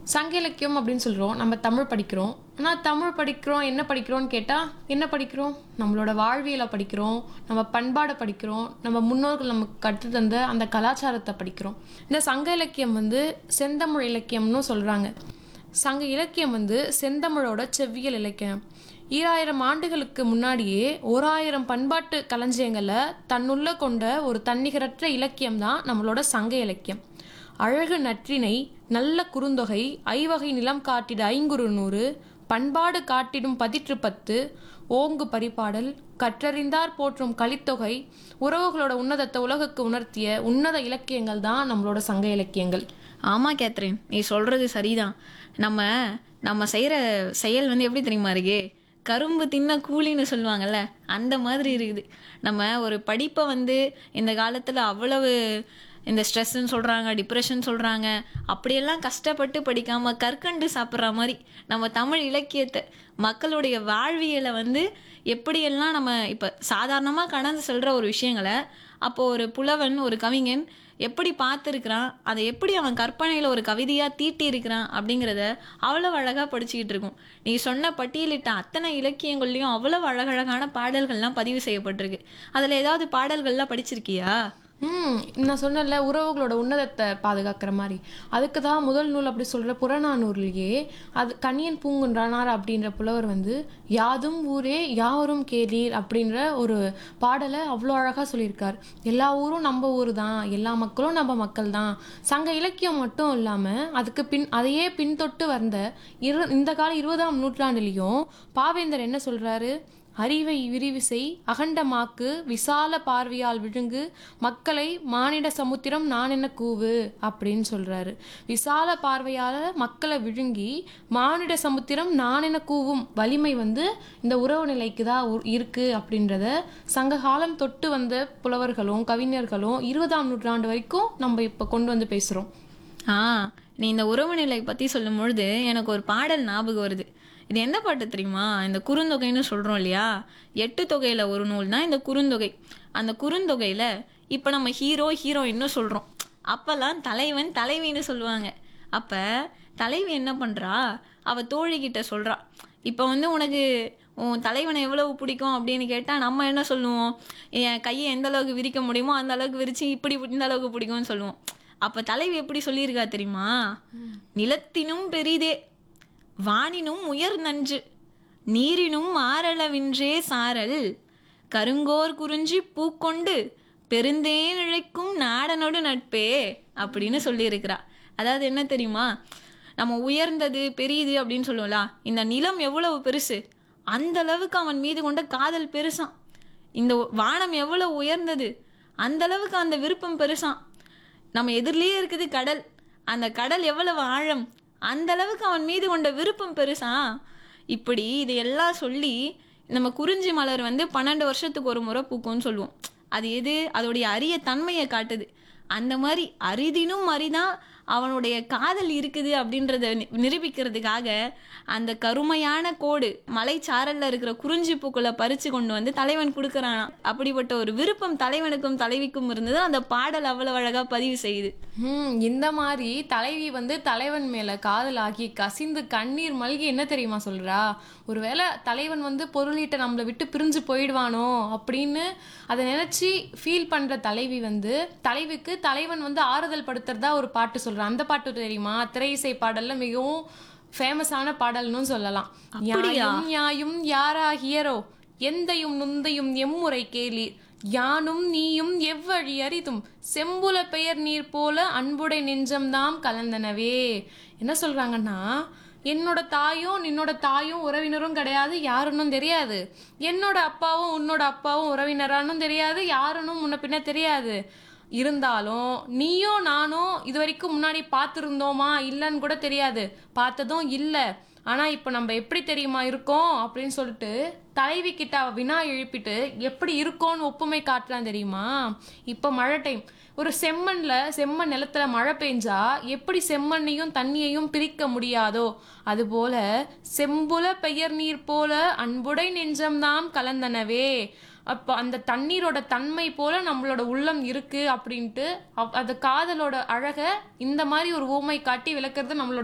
சங்க இலக்கியம் அப்படின்னு சொல்கிறோம் நம்ம தமிழ் படிக்கிறோம் ஆனால் தமிழ் படிக்கிறோம் என்ன படிக்கிறோம்னு கேட்டால் என்ன படிக்கிறோம் நம்மளோட வாழ்வியலை படிக்கிறோம் நம்ம பண்பாடை படிக்கிறோம் நம்ம முன்னோர்கள் நமக்கு கற்று தந்த அந்த கலாச்சாரத்தை படிக்கிறோம் இந்த சங்க இலக்கியம் வந்து செந்தமிழ் இலக்கியம்னு சொல்கிறாங்க சங்க இலக்கியம் வந்து செந்தமிழோட செவ்வியல் இலக்கியம் ஈராயிரம் ஆண்டுகளுக்கு முன்னாடியே ஓராயிரம் பண்பாட்டு களஞ்சியங்களை தன்னுள்ள கொண்ட ஒரு தன்னிகரற்ற இலக்கியம் தான் நம்மளோட சங்க இலக்கியம் அழகு நற்றினை நல்ல குறுந்தொகை ஐவகை நிலம் காட்டிட ஐங்குறு நூறு பண்பாடு காட்டிடும் பதிற்று பத்து ஓங்கு பரிபாடல் கற்றறிந்தார் போற்றும் கலித்தொகை உறவுகளோட உன்னதத்தை உலகுக்கு உணர்த்திய உன்னத இலக்கியங்கள் தான் நம்மளோட சங்க இலக்கியங்கள் ஆமா கேத்ரின் நீ சொல்றது சரிதான் நம்ம நம்ம செய்யற செயல் வந்து எப்படி தெரியுமா இருக்கு கரும்பு தின்ன கூலின்னு சொல்லுவாங்கல்ல அந்த மாதிரி இருக்குது நம்ம ஒரு படிப்பை வந்து இந்த காலத்துல அவ்வளவு இந்த ஸ்ட்ரெஸ்ன்னு சொல்றாங்க டிப்ரெஷன் சொல்றாங்க அப்படியெல்லாம் கஷ்டப்பட்டு படிக்காம கற்கண்டு சாப்பிட்ற மாதிரி நம்ம தமிழ் இலக்கியத்தை மக்களுடைய வாழ்வியலை வந்து எப்படியெல்லாம் நம்ம இப்போ சாதாரணமாக கடந்து செல்ற ஒரு விஷயங்களை அப்போ ஒரு புலவன் ஒரு கவிஞன் எப்படி பார்த்துருக்கிறான் அதை எப்படி அவன் கற்பனையில் ஒரு கவிதையாக தீட்டி இருக்கிறான் அப்படிங்கிறத அவ்வளோ அழகாக படிச்சுக்கிட்டு இருக்கும் நீ சொன்ன பட்டியலிட்ட அத்தனை இலக்கியங்கள்லையும் அவ்வளோ அழகழகான பாடல்கள்லாம் பதிவு செய்யப்பட்டிருக்கு அதில் ஏதாவது பாடல்கள்லாம் படிச்சிருக்கியா ம் நான் சொன்னேன்ல உறவுகளோட உன்னதத்தை பாதுகாக்கிற மாதிரி அதுக்கு தான் முதல் நூல் அப்படி சொல்கிற புறநானூர்லேயே அது கணியன் பூங்குன்றானார் அப்படின்ற புலவர் வந்து யாதும் ஊரே யாவரும் கேளீர் அப்படின்ற ஒரு பாடலை அவ்வளோ அழகாக சொல்லியிருக்கார் எல்லா ஊரும் நம்ம ஊர் தான் எல்லா மக்களும் நம்ம மக்கள் தான் சங்க இலக்கியம் மட்டும் இல்லாமல் அதுக்கு பின் அதையே பின்தொட்டு வந்த இரு இந்த கால இருபதாம் நூற்றாண்டுலேயும் பாவேந்தர் என்ன சொல்கிறாரு அறிவை விரிவிசை அகண்டமாக்கு விசால பார்வையால் விழுங்கு மக்களை மானிட சமுத்திரம் நான் என்ன கூவு அப்படின்னு சொல்றாரு விசால பார்வையால மக்களை விழுங்கி மானிட சமுத்திரம் நான் என்ன கூவும் வலிமை வந்து இந்த உறவு நிலைக்கு தான் உ- இருக்கு அப்படின்றத சங்க காலம் தொட்டு வந்த புலவர்களும் கவிஞர்களும் இருபதாம் நூற்றாண்டு வரைக்கும் நம்ம இப்போ கொண்டு வந்து பேசுறோம் ஆ நீ இந்த உறவு நிலை பற்றி சொல்லும் பொழுது எனக்கு ஒரு பாடல் ஞாபகம் வருது இது என்ன பாட்டு தெரியுமா இந்த குறுந்தொகைன்னு சொல்கிறோம் இல்லையா எட்டு தொகையில் ஒரு நூல் தான் இந்த குறுந்தொகை அந்த குறுந்தொகையில் இப்போ நம்ம ஹீரோ ஹீரோயின்னு சொல்கிறோம் அப்போல்லாம் தலைவன் தலைவின்னு சொல்லுவாங்க அப்போ தலைவி என்ன பண்ணுறா அவள் தோழிக்கிட்ட சொல்கிறா இப்போ வந்து உனக்கு உன் தலைவனை எவ்வளவு பிடிக்கும் அப்படின்னு கேட்டால் நம்ம என்ன சொல்லுவோம் என் கையை எந்த அளவுக்கு விரிக்க முடியுமோ அந்த அளவுக்கு விரிச்சு இப்படி இந்த அளவுக்கு பிடிக்கும்னு சொல்லுவோம் அப்போ தலைவி எப்படி சொல்லியிருக்கா தெரியுமா நிலத்தினும் பெரிதே வானினும் உயர் நன்று நீரினும் ஆரளவின்றே சாரல் கருங்கோர் குறிஞ்சி பூக்கொண்டு பெருந்தேன் இழைக்கும் நாடனோடு நட்பே அப்படின்னு சொல்லியிருக்கிறா அதாவது என்ன தெரியுமா நம்ம உயர்ந்தது பெரியது அப்படின்னு சொல்லுவோம்ல இந்த நிலம் எவ்வளவு பெருசு அந்த அளவுக்கு அவன் மீது கொண்ட காதல் பெருசாம் இந்த வானம் எவ்வளவு உயர்ந்தது அந்த அளவுக்கு அந்த விருப்பம் பெருசாம் நம்ம எதிரிலேயே இருக்குது கடல் அந்த கடல் எவ்வளவு ஆழம் அந்த அளவுக்கு அவன் மீது கொண்ட விருப்பம் பெருசா இப்படி இதையெல்லாம் சொல்லி நம்ம குறிஞ்சி மலர் வந்து பன்னெண்டு வருஷத்துக்கு ஒரு முறை பூக்கும்னு சொல்லுவோம் அது எது அதோடைய அரிய தன்மையை காட்டுது அந்த மாதிரி அரிதினும் அரிதான் அவனுடைய காதல் இருக்குது அப்படின்றத நி- நிரூபிக்கிறதுக்காக அந்த கருமையான கோடு மலைச்சாரல்ல இருக்கிற குறிஞ்சி பூக்களை பறிச்சு கொண்டு வந்து தலைவன் கொடுக்கறானா அப்படிப்பட்ட ஒரு விருப்பம் தலைவனுக்கும் தலைவிக்கும் இருந்தது அந்த பாடல் அவ்வளவு அழகா பதிவு செய்யுது ஹம் இந்த மாதிரி தலைவி வந்து தலைவன் மேல காதலாகி கசிந்து கண்ணீர் மல்கி என்ன தெரியுமா சொல்றா ஒருவேளை தலைவன் வந்து பொருளீட்ட நம்மளை விட்டு பிரிஞ்சு போயிடுவானோ அப்படின்னு அதை நினைச்சு ஃபீல் பண்ற தலைவி வந்து தலைவிக்கு தலைவன் வந்து ஆறுதல் படுத்துறதா ஒரு பாட்டு சொல்றான் அந்த பாட்டு தெரியுமா திரை இசை பாடல்ல மிகவும் ஃபேமஸான பாடல்னு சொல்லலாம் யாயும் யாயும் யாராகியரோ எந்தையும் நுந்தையும் எம்முறை கேளீர் யானும் நீயும் எவ்வழி அறிதும் செம்புல பெயர் நீர் போல அன்புடை நெஞ்சம்தாம் கலந்தனவே என்ன சொல்றாங்கன்னா என்னோட தாயும் நின்னோட தாயும் உறவினரும் கிடையாது யாருன்னும் தெரியாது என்னோட அப்பாவும் உன்னோட அப்பாவும் உறவினரானும் தெரியாது யாருன்னும் முன்ன பின்ன தெரியாது இருந்தாலும் நீயும் நானும் இது வரைக்கும் முன்னாடி பார்த்துருந்தோமா இல்லைன்னு கூட தெரியாது பார்த்ததும் இல்லை ஆனால் இப்போ நம்ம எப்படி தெரியுமா இருக்கோம் அப்படின்னு சொல்லிட்டு தலைவி கிட்ட அவ வினா எழுப்பிட்டு எப்படி இருக்கோன்னு ஒப்புமை காட்டலாம் தெரியுமா இப்போ மழை டைம் ஒரு செம்மண்ல செம்மண் நிலத்துல மழை பெஞ்சா எப்படி செம்மண்ணையும் தண்ணியையும் பிரிக்க முடியாதோ அதுபோல செம்புல பெயர் நீர் போல அன்புடை நெஞ்சம்தாம் கலந்தனவே அப்போ அந்த தண்ணீரோட தன்மை போல நம்மளோட உள்ளம் இருக்கு அப்படின்ட்டு அவ்- அந்த காதலோட அழகை இந்த மாதிரி ஒரு ஊமை காட்டி விளக்குறது நம்மளோட